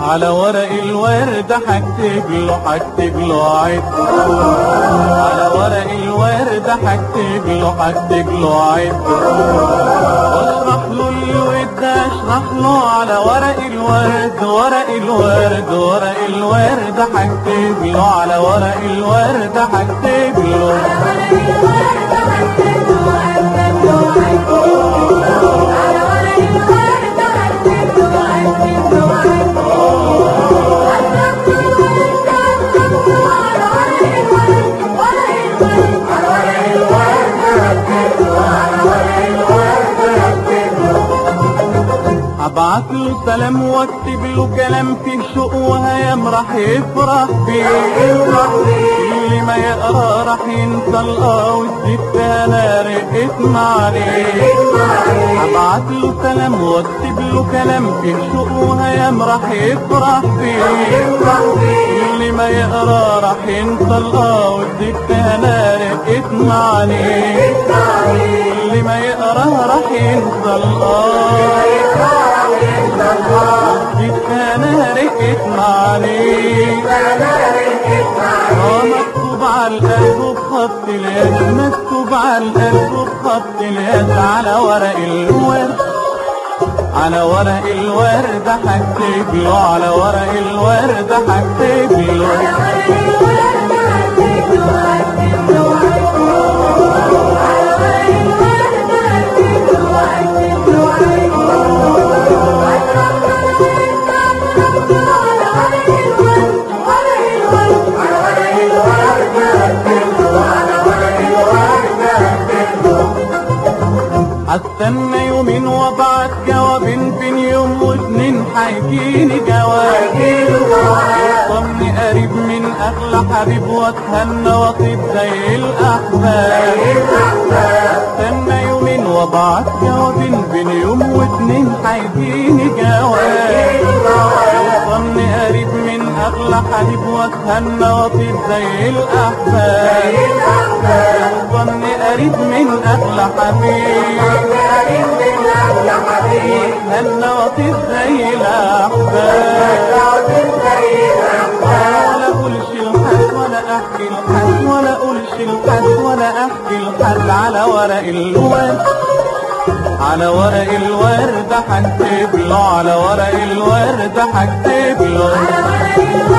على ورق الورد هكتب له هكتب له عد على ورق الورد هكتب له هكتب له عد واشرح له الود اشرح له على ورق الورد ورق الورد ورق الورد هكتب له على ورق الورد هكتب له هبعت له سلام واكتب له كلام فيه شوق وهيام راح يفرح بيه اللي ما يقرا راح ينسى الاه وتزيد فيها انا رقت معانيه هبعت له سلام واكتب له كلام فيه شوق وهيام راح يفرح بيه اللي ما يقرا راح ينسى الاه وتزيد فيها انا رقت معانيه اللي ما يقرا راح ينسى الاه انا رقت معاني اه مكتوب على القلب بخط اليد مكتوب على القلب بخط اليد على ورق الورد على ورق الورد هكتب له على ورق الورد هكتب له هستنى يومين وابعت جوابين بين يوم واتنين هيجيني جواب وصلني قريب من اغلى حبيب واتهنى واطيب زي الاحباب استنى يومين وابعت جوابين بين يوم واتنين هيجيني جواب وصلني قريب من اغلى حبيب واتهنى واطيب زي الاحباب وصلني قريب من اغلى حبيب واتهنى واطيب زي الاحباب ولا اقولش لحد ولا احكي لحد ولا اقولش لحد ولا احكي لحد على ورق الورد على ورق الورد هكتب له على ورق الورد هكتب له